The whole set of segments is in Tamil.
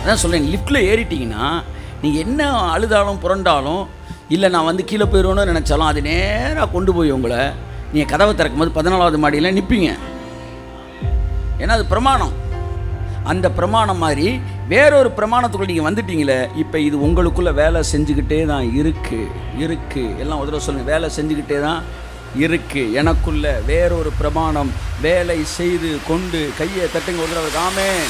அதான் சொல்கிறேன் லிஃப்ட்டில் ஏறிட்டீங்கன்னா நீங்கள் என்ன அழுதாலும் புரண்டாலும் இல்லை நான் வந்து கீழே போயிடுவேன்னு நினச்சாலும் அது நேராக கொண்டு போய் உங்களை நீங்கள் கதவை திறக்கும் போது பதினாலாவது மாடியில் நிற்பீங்க ஏன்னா அது பிரமாணம் அந்த பிரமாணம் மாதிரி வேறொரு பிரமாணத்துக்குள்ள நீங்கள் வந்துட்டீங்களே இப்போ இது உங்களுக்குள்ள வேலை செஞ்சுக்கிட்டே தான் இருக்கு இருக்கு எல்லாம் ஒரு தடவை சொல்லுங்க வேலை செஞ்சுக்கிட்டே தான் இருக்கு எனக்குள்ள வேறொரு பிரமாணம் வேலை செய்து கொண்டு கையை தட்டுங்க ஒரு தடவை ஆமென்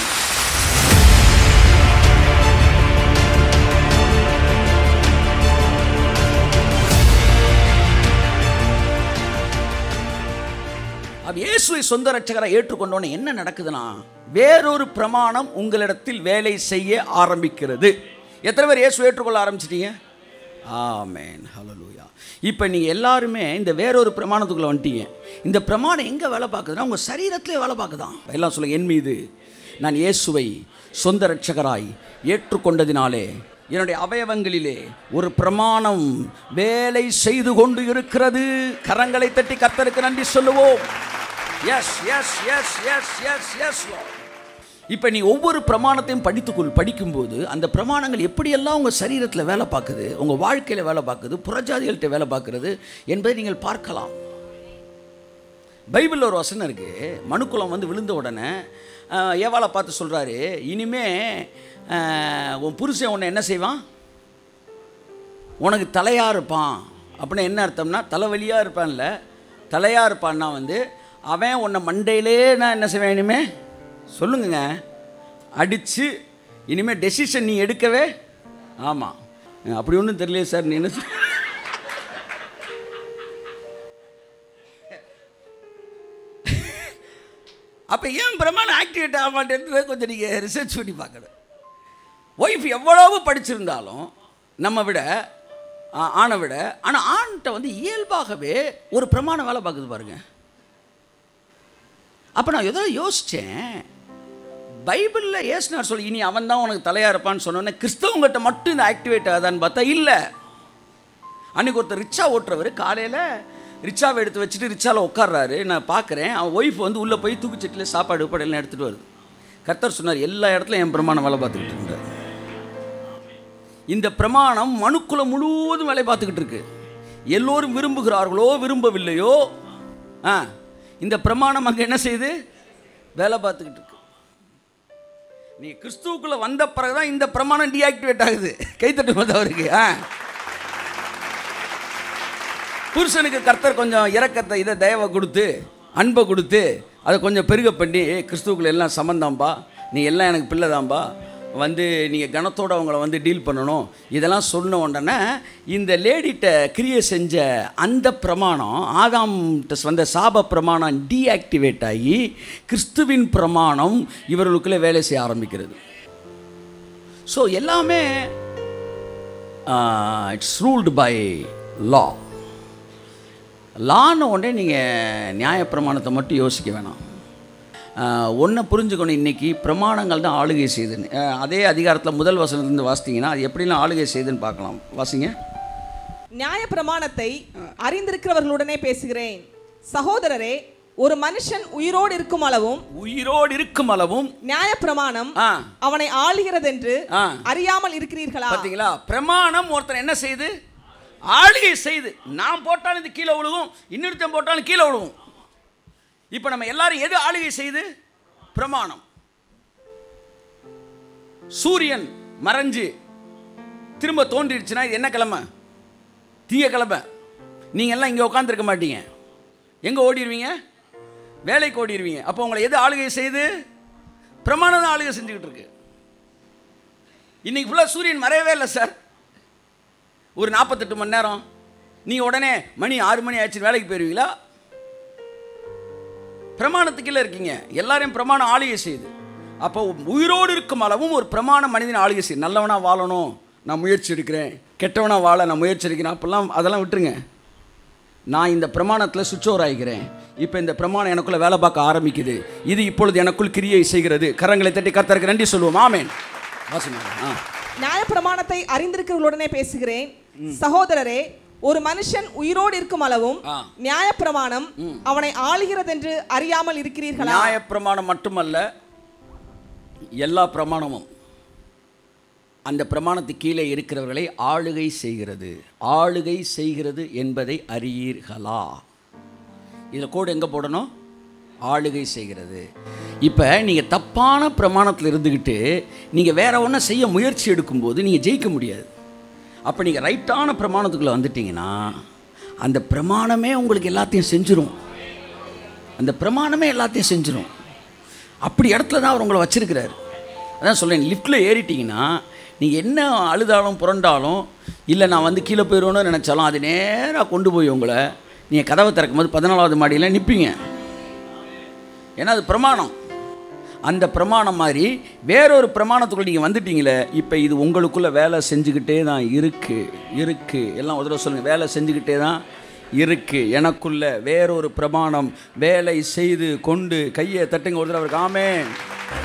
அப்ப இயேசுவை சொந்த ரட்சகராக ஏற்றுக்கொண்டோன்னே என்ன நடக்குதுன்னா வேறொரு பிரமாணம் உங்களிடத்தில் வேலை செய்ய ஆரம்பிக்கிறது எத்தனை பேர் இயேசு ஏற்றுக்கொள்ள ஆரம்பிச்சிட்டீங்க ஆமேன் ஹalleluya இப்போ நீங்கள் எல்லாருமே இந்த வேறொரு பிரமாணத்துக்குள்ளே வந்துட்டீங்க இந்த பிரமாணம் எங்கே வேலை பார்க்குதுன்னா உங்கள் சரீரத்திலே வேலை பார்க்குதான் எல்லாம் சொல்லுங்க என் மீது நான் இயேசுவை சொந்த ரட்சகராய் ஏற்றுக்கொண்டதினாலே என்னுடைய அவயவங்களிலே ஒரு பிரமாணம் வேலை செய்து கொண்டு இருக்கிறது கரங்களை தட்டி கர்த்தருக்கு நன்றி சொல்லுவோம் yes yes yes yes yes yes இப்போ நீ ஒவ்வொரு பிரமாணத்தையும் படித்துக்கொள் படிக்கும்போது அந்த பிரமாணங்கள் எப்படியெல்லாம் உங்கள் சரீரத்தில் வேலை பார்க்குது உங்கள் வாழ்க்கையில் வேலை பார்க்குது புறஜாதிகள்கிட்ட வேலை பார்க்குறது என்பதை நீங்கள் பார்க்கலாம் பைபிளில் ஒரு வசனம் இருக்குது மனுக்குலம் வந்து விழுந்த உடனே ஆஹ், ஏவாளை பார்த்து சொல்கிறாரு இனிமே ஆஹ், உன் புருஷன் உன்னை என்ன செய்வான் உனக்கு தலையாக இருப்பான் அப்படின்னு என்ன அர்த்தம்னா தலைவலியாக இருப்பான்ல தலையாக இருப்பான்னா வந்து அவன் உன்னை மண்டையிலே நான் என்ன செய்வேன் இனிமே சொல்லுங்கங்க அடித்து இனிமேல் டெசிஷன் நீ எடுக்கவே ஆமாம் அப்படி ஒன்றும் தெரியலையே சார் நீ என்ன சொல்~ அப்போ ஏன் பிரமாணம் ஆக்டிவேட் ஆக மாட்டேன்றதை கொஞ்சம் நீங்கள் ரிசர்ச் பண்ணி பார்க்கணும் ஒய்ஃப் எவ்வளவு படிச்சிருந்தாலும் நம்ம விட ஆ, ஆணை விட ஆனால் ஆண்கிட்ட வந்து இயல்பாகவே ஒரு பிரமாணம் வேலை பார்க்குது பாருங்க அப்போ நான் ஏதோ யோசித்தேன் பைபிளில் ஏசுனார் சொல்லி இனி அவன் தான் உனக்கு தலையாக இருப்பான்னு சொன்னோன்னே கிறிஸ்தவங்கிட்ட மட்டும் இந்த ஆக்டிவேட் ஆகுதான்னு பார்த்தா இல்லை அன்றைக்கி ஒருத்தர் ரிக்ஷா ஓட்டுறவர் காலையில் ரிக்ஷாவை எடுத்து வச்சுட்டு ரிக்ஷாவில் உட்கார்றாரு நான் பார்க்குறேன் அவன் ஒய்ஃப் வந்து உள்ளே போய் தூக்குச்சட்டில் சாப்பாடு உப்பாடு எல்லாம் எடுத்துகிட்டு வருது கர்த்தர் சொன்னார் எல்லா இடத்துலையும் என் பிரமாணம் வேலை பார்த்துக்கிட்டு இருந்தார் இந்த பிரமாணம் மனுக்குலம் முழுவதும் வேலை பார்த்துக்கிட்டு இருக்கு எல்லோரும் விரும்புகிறார்களோ விரும்பவில்லையோ ஆ இந்த பிரமாணம் அங்கே என்ன செய்யுது வேலை பார்த்துக்கிட்டு இருக்கு நீ கிறிஸ்துவுக்குள்ளே வந்த பிறகு தான் இந்த பிரமாணம் டீஆக்டிவேட் ஆகுது கைத்தட்டு போது அவருக்கு ஆ புருஷனுக்கு கர்த்தர் கொஞ்சம் இரக்கத்தை இதை தயவை கொடுத்து அன்பை கொடுத்து அதை கொஞ்சம் பெருக பண்ணி ஏய் கிறிஸ்துவுக்குள்ள எல்லாம் சம்மந்தாம்பா நீ எல்லாம் எனக்கு பிள்ளைதான்பா வந்து நீங்கள் கணத்தோடு அவங்கள வந்து டீல் பண்ணணும் இதெல்லாம் சொன்ன உடனே இந்த லேடிட்ட கிரியை செஞ்ச அந்த பிரமாணம் ஆதாம் வந்த சாப பிரமாணம் டீஆக்டிவேட் ஆகி கிறிஸ்துவின் பிரமாணம் இவர்களுக்குள்ளே வேலை செய்ய ஆரம்பிக்கிறது ஸோ எல்லாமே இட்ஸ் ரூல்டு பை லா லான்னு உடனே நீங்கள் நியாயப்பிரமாணத்தை மட்டும் யோசிக்க வேணாம் ஒன்றை புரிஞ்சுக்கணும் இன்றைக்கி பிரமாணங்கள் தான் ஆளுகை செய்துன்னு ஆஹ் அதே அதிகாரத்தில் முதல் வசனத்துலேருந்து வாசித்தீங்கன்னா அது எப்படிலாம் ஆளுகை செய்துன்னு பார்க்கலாம் வாசிங்க நியாய பிரமாணத்தை அறிந்திருக்கிறவர்களுடனே பேசுகிறேன் சகோதரரே ஒரு மனுஷன் உயிரோடு இருக்கும் அளவும் உயிரோடு இருக்கும் அளவும் நியாய பிரமாணம் ஆ அவனை ஆளுகிறதென்று ஆ. அறியாமல் இருக்கிறீர்களா பார்த்தீங்களா பிரமாணம் ஒருத்தன் என்ன செய்யுது ஆளுகை செய்து நான் போட்டாலும் இது கீழே விழுகும் இன்னொருத்தன் போட்டாலும் கீழே விழுகும் இப்போ நம்ம எல்லாரும் எது ஆளுகை செய்து பிரமாணம் சூரியன் மறைஞ்சு திரும்ப தோன்றிடுச்சுன்னா இது என்ன கிழமை திங்கக்கிழமை நீங்கள் எல்லாம் இங்கே உட்காந்துருக்க மாட்டீங்க எங்கே ஓடிடுவீங்க வேலைக்கு ஓடிடுவீங்க அப்போ உங்களை எது ஆளுகை செய்து பிரமாணம் தான் ஆளுகை செஞ்சுக்கிட்டு இருக்கு இன்னைக்கு ஃபுல்லாக சூரியன் மறையவே இல்லை சார் ஒரு நாற்பத்தெட்டு மணி நேரம் நீங்கள் உடனே மணி ஆறு மணி ஆச்சு வேலைக்கு போயிருவீங்களா பிரமாணத்துக்குள்ள இருக்கீங்க எல்லாரையும் பிரமாணம் ஆளுகை செய்யுது அப்போ உயிரோடு இருக்கும் அளவும் ஒரு பிரமாண மனிதன் ஆளுகை செய்யுது நல்லவனா வாழணும் நான் முயற்சி எடுக்கிறேன் கெட்டவனா வாழ நான் முயற்சி எடுக்கிறேன் அப்பெல்லாம் அதெல்லாம் விட்டுருங்க நான் இந்த பிரமாணத்தில் சுவிட்ச் ஓவர் ஆகிக்கிறேன் இப்போ இந்த பிரமாணம் எனக்குள்ள வேலை பார்க்க ஆரம்பிக்குது இது இப்பொழுது எனக்குள் கிரியை செய்கிறது கரங்களை தட்டி கர்த்தருக்கு நன்றி சொல்லுவோம் ஆமேன் வாசிமா ஆ நியாய பிரமாணத்தை அறிந்திருக்கிறவர்களுடனே பேசுகிறேன் சகோதரரே ஒரு மனுஷன் உயிரோடு இருக்கும் அளவும் ஆ. நியாய பிரமாணம் அவனை ஆளுகிறதென்று அறியாமல் இருக்கிறீர்களா நியாயப்பிரமாணம் மட்டுமல்ல எல்லா பிரமாணமும் அந்த பிரமாணத்துக்கு கீழே இருக்கிறவர்களை ஆளுகை செய்கிறது ஆளுகை செய்கிறது என்பதை அறியீர்களா இதில் கோடு எங்கே போடணும் ஆளுகை செய்கிறது இப்போ நீங்கள் தப்பான பிரமாணத்தில் இருந்துக்கிட்டு நீங்கள் வேற ஒன்றை செய்ய முயற்சி எடுக்கும்போது நீங்கள் ஜெயிக்க முடியாது அப்போ நீங்கள் ரைட்டான பிரமாணத்துக்குள்ளே வந்துட்டீங்கன்னா அந்த பிரமாணமே உங்களுக்கு எல்லாத்தையும் செஞ்சிரும் அந்த பிரமாணமே எல்லாத்தையும் செஞ்சிரும் அப்படி இடத்துல தான் அவர் உங்களை வச்சிருக்கிறாரு அதான் சொல்லேன் லிஃப்ட்டில் ஏறிட்டீங்கன்னா நீங்கள் என்ன அழுதாலும் புரண்டாலும் இல்லை நான் வந்து கீழே போயிடுவேன்னு நினச்சாலும் அது நேராக கொண்டு போய் உங்களை நீங்கள் கதவை திறக்கும் போது பதினாலாவது மாடியில் நிற்பீங்க ஏன்னா அது பிரமாணம் அந்த பிரமாணம் மாதிரி வேறொரு பிரமாணத்துக்குள்ள நீங்கள் வந்துட்டீங்களே இப்போ இது உங்களுக்குள்ளே வேலை செஞ்சுக்கிட்டே தான் இருக்குது இருக்குது எல்லாம் ஒரு தடவை சொல்லுங்கள் வேலை செஞ்சுக்கிட்டே தான் இருக்குது எனக்குள்ள வேறொரு பிரமாணம் வேலை செய்து கொண்டு கையை தட்டுங்க ஒரு தடவை அவருக்கு ஆமென்